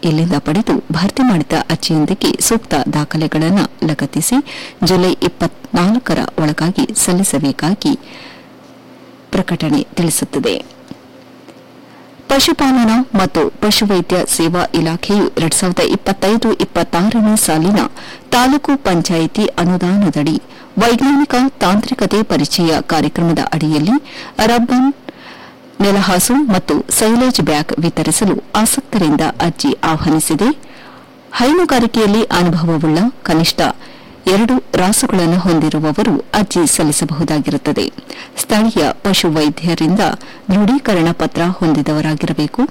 ಇಲ್ಲಿಂದ ಪಡೆದು ಭರ್ತಿ ಮಾಡಿದ ಅರ್ಜಿಯೊಂದಿಗೆ ಸೂಕ್ತ ದಾಖಲೆಗಳನ್ನು ಲಗತ್ತಿಸಿ ಜುಲೈ ಇಪ್ಪತ್ನಾಲ್ಕರ ಒಳಗಾಗಿ ಸಲ್ಲಿಸಬೇಕಾಗಿ ಪ್ರಕಟಣೆ ತಿಳಿಸುತ್ತದೆ ಪಶುಪಾಲನಾ ಮತ್ತು ಪಶುವೈದ್ಯ ಸೇವಾ ಇಲಾಖೆಯು ಎರಡ್ ಸಾವಿರದ ಇಪ್ಪತ್ತೈದು ಇಪ್ಪತ್ತಾರನೇ ಸಾಲಿನ ತಾಲೂಕು ಪಂಚಾಯಿತಿ ಅನುದಾನದಡಿ ವೈಜ್ಞಾನಿಕ ತಾಂತ್ರಿಕತೆ ಪರಿಚಯ ಕಾರ್ಯಕ್ರಮದ ಅಡಿಯಲ್ಲಿ ರಬ್ಬನ್ ನೆಲಹಾಸು ಮತ್ತು ಸೈಲೇಜ್ ಬ್ಯಾಗ್ ವಿತರಿಸಲು ಆಸಕ್ತರಿಂದ ಅರ್ಜಿ ಆಹ್ವಾನಿಸಿದೆ ಹೈನುಗಾರಿಕೆಯಲ್ಲಿ ಅನುಭವವುಳ್ಳ ಕನಿಷ್ಠ ಎರಡು ರಾಸುಗಳನ್ನು ಹೊಂದಿರುವವರು ಅರ್ಜಿ ಸಲ್ಲಿಸಬಹುದಾಗಿರುತ್ತದೆ ಸ್ಥಳೀಯ ಪಶು ವೈದ್ಯರಿಂದ ದೃಢೀಕರಣ ಪತ್ರ ಹೊಂದಿದವರಾಗಿರಬೇಕು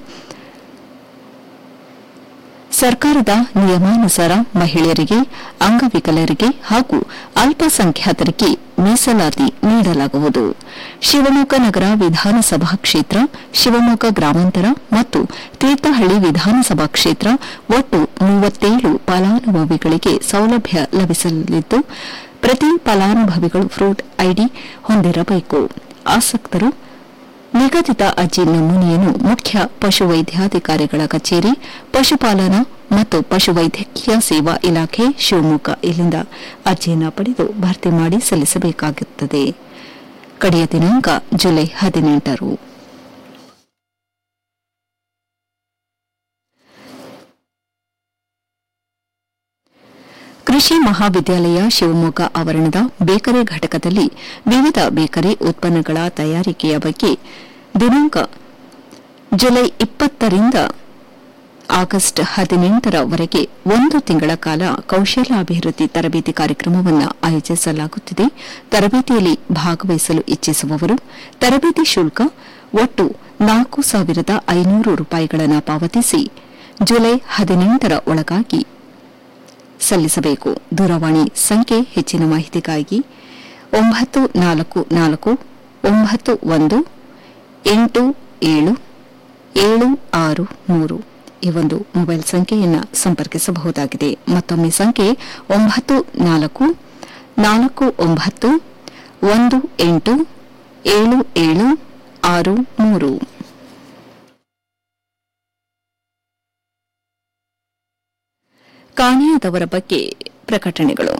ಸರ್ಕಾರದ ನಿಯಮಾನುಸಾರ ಮಹಿಳೆಯರಿಗೆ ಅಂಗವಿಕಲರಿಗೆ ಹಾಗೂ ಅಲ್ಪಸಂಖ್ಯಾತರಿಗೆ ಮೀಸಲಾತಿ ನೀಡಲಾಗುವುದು ಶಿವಮೊಗ್ಗ ನಗರ ವಿಧಾನಸಭಾ ಕ್ಷೇತ್ರ ಶಿವಮೊಗ್ಗ ಗ್ರಾಮಾಂತರ ಮತ್ತು ತೀರ್ಥಹಳ್ಳಿ ವಿಧಾನಸಭಾ ಕ್ಷೇತ್ರ ಒಟ್ಟು ಮೂವತ್ತೇಳು ಫಲಾನುಭವಿಗಳಿಗೆ ಸೌಲಭ್ಯ ಲಭಿಸಲಿದ್ದು ಪ್ರತಿ ಫಲಾನುಭವಿಗಳು ಫ್ರೂಟ್ ಐಡಿ ಹೊಂದಿರಬೇಕು ಆಸಕ್ತರು ನಿಗದಿತ ಅರ್ಜಿ ನಮೂನೆಯನ್ನು ಮುಖ್ಯ ಪಶುವೈದ್ಯಾಧಿಕಾರಿಗಳ ಕಚೇರಿ ಪಶುಪಾಲನಾ ಮತ್ತು ಪಶುವೈದ್ಯಕೀಯ ಸೇವಾ ಇಲಾಖೆ ಶಿವಮೊಗ್ಗ ಇಲ್ಲಿಂದ ಅರ್ಜಿಯನ್ನು ಪಡೆದು ಭರ್ತಿ ಮಾಡಿ ಸಲ್ಲಿಸಬೇಕಾಗುತ್ತದೆ ಕಡೆಯ ದಿನಾಂಕ ಜುಲೈ ಹದಿನೆಂಟರು ಕೃಷಿ ಮಹಾವಿದ್ಯಾಲಯ ಶಿವಮೊಗ್ಗ ಆವರಣದ ಬೇಕರಿ ಘಟಕದಲ್ಲಿ ವಿವಿಧ ಬೇಕರಿ ಉತ್ಪನ್ನಗಳ ತಯಾರಿಕೆಯ ಬಗ್ಗೆ ದಿನಾಂಕ ಜುಲೈ ಇಪ್ಪತ್ತರಿಂದ ಆಗಸ್ಟ್ ಹದಿನೆಂಟರವರೆಗೆ ಒಂದು ತಿಂಗಳ ಕಾಲ ಕೌಶಲ್ಯಾಭಿವೃದ್ಧಿ ತರಬೇತಿ ಕಾರ್ಯಕ್ರಮವನ್ನು ಆಯೋಜಿಸಲಾಗುತ್ತಿದೆ ತರಬೇತಿಯಲ್ಲಿ ಭಾಗವಹಿಸಲು ಇಚ್ಛಿಸುವವರು ತರಬೇತಿ ಶುಲ್ಕ ಒಟ್ಟು ನಾಲ್ಕು ಸಾವಿರದ ಐನೂರು ರೂಪಾಯಿಗಳನ್ನು ಪಾವತಿಸಿ ಜುಲೈ ಹದಿನೆಂಟರ ಒಳಗಾಗಿ ಸಲ್ಲಿಸಬೇಕು ದೂರವಾಣಿ ಸಂಖ್ಯೆ ಹೆಚ್ಚಿನ ಮಾಹಿತಿಗಾಗಿ ಒಂಬತ್ತು ನಾಲ್ಕು ನಾಲ್ಕು ಒಂಬತ್ತು ಒಂದು ಎಂಟು ಏಳು ಏಳು ಆರು ಮೂರು ಈ ಒಂದು ಮೊಬೈಲ್ ಸಂಖ್ಯೆಯನ್ನು ಸಂಪರ್ಕಿಸಬಹುದಾಗಿದೆ ಮತ್ತೊಮ್ಮೆ ಸಂಖ್ಯೆ ಒಂಬತ್ತು ನಾಲ್ಕು ನಾಲ್ಕು ಒಂಬತ್ತು ಒಂದು ಎಂಟು ಏಳು ಏಳು ಆರು ಮೂರು ಕಾಣೆಯಾದವರ ಬಗ್ಗೆ ಪ್ರಕಟಣೆಗಳು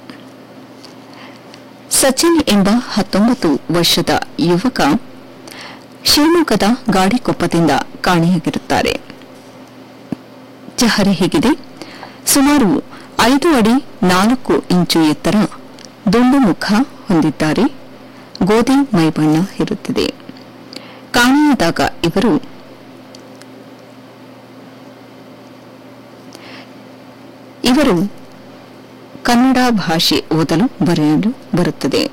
ಸಚಿನ್ ಎಂಬ ಹತ್ತೊಂಬತ್ತು ವರ್ಷದ ಯುವಕ ಶಿವಮೊಗ್ಗದ ಗಾಡಿಕೊಪ್ಪದಿಂದ ಕಾಣೆಯಾಗಿರುತ್ತಾರೆ ಚಹರೆ ಹೇಗಿದೆ ಸುಮಾರು ಐದು ಅಡಿ ನಾಲ್ಕು ಇಂಚು ಎತ್ತರ ದುಂಡು ಮುಖ ಹೊಂದಿದ್ದಾರೆ ಗೋಧಿ ಮೈಬಣ್ಣ ಇರುತ್ತದೆ ಕಾಣೆಯಾದಾಗ ಇವರು ಇವರು ಕನ್ನಡ ಭಾಷೆ ಓದಲು ಬರೆಯಲು ಬರುತ್ತದೆ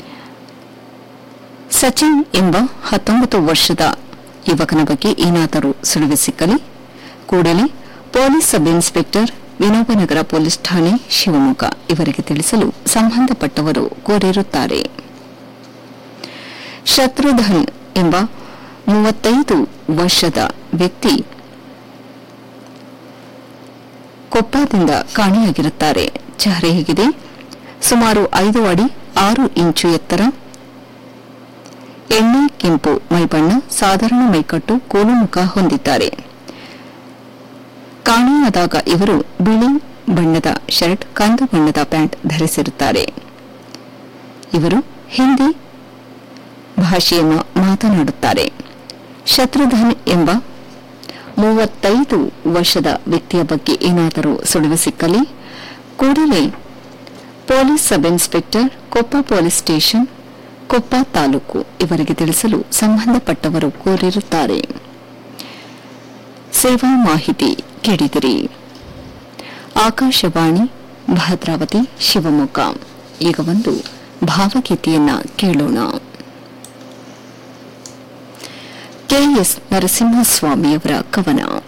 ಸಚಿನ್ ಎಂಬ ಹತ್ತೊಂಬತ್ತು ವರ್ಷದ ಯುವಕನ ಬಗ್ಗೆ ಏನಾದರೂ ಸುಳಿವು ಸಿಕ್ಕಲಿ ಕೂಡಲೇ police sub inspector Vinobanagar police ಠಾಣೆ ಶಿವಮೊಗ್ಗ ಇವರಿಗೆ ತಿಳಿಸಲು ಸಂಬಂಧಪಟ್ಟವರು ಕೋರಿರುತ್ತಾರೆ ಶತ್ರುಧನ್ ಎಂಬ ಮೂವತ್ತೈದು ವರ್ಷದ ವ್ಯಕ್ತಿ ಕೊಪ್ಪದಿಂದ ಕಾಣೆಯಾಗಿರುತ್ತಾರೆ ಚಹರೆ ಹೇಗಿದೆ ಸುಮಾರು ಐದು ಅಡಿ ಆರು ಇಂಚು ಎತ್ತರ ಎಣ್ಣೆ ಕೆಂಪು ಮೈಬಣ್ಣ ಸಾಧಾರಣ ಮೈಕಟ್ಟು ಕೋಲು ಮುಖ ಹೊಂದಿದ್ದಾರೆ ಕಾಣೆಯಾದಾಗ ಇವರು ಬಿಳಿ ಬಣ್ಣದ ಶರ್ಟ್ ಕಂದು ಬಣ್ಣದ ಪ್ಯಾಂಟ್ ಧರಿಸಿರುತ್ತಾರೆ ಇವರು ಹಿಂದಿ ಭಾಷೆಯನ್ನು ಮಾತನಾಡುತ್ತಾರೆ ಶತ್ರುಧನ್ ಎಂಬ ಮೂವತ್ತೈದು ವರ್ಷದ ವ್ಯಕ್ತಿಯ ಬಗ್ಗೆ ಏನಾದರೂ ಸುಳಿವು ಸಿಕ್ಕಲಿ ಕೂಡಲೇ police sub inspector Koppa police station Koppa taluk ಇವರಿಗೆ ತಿಳಿಸಲು ಸಂಬಂಧಪಟ್ಟವರು ಕೋರಿರುತ್ತಾರೆ ಸೇವಾ ಮಾಹಿತಿ ಕೇಳಿದಿರಿ ಆಕಾಶವಾಣಿ ಭದ್ರಾವತಿ ಶಿವಮೊಗ್ಗ ಈಗ ಒಂದು ಭಾವಗೀತೆಯನ್ನ ಕೇಳೋಣ ಕೆಎಸ್ ನರಸಿಂಹಸ್ವಾಮಿಯವರ ಕವನ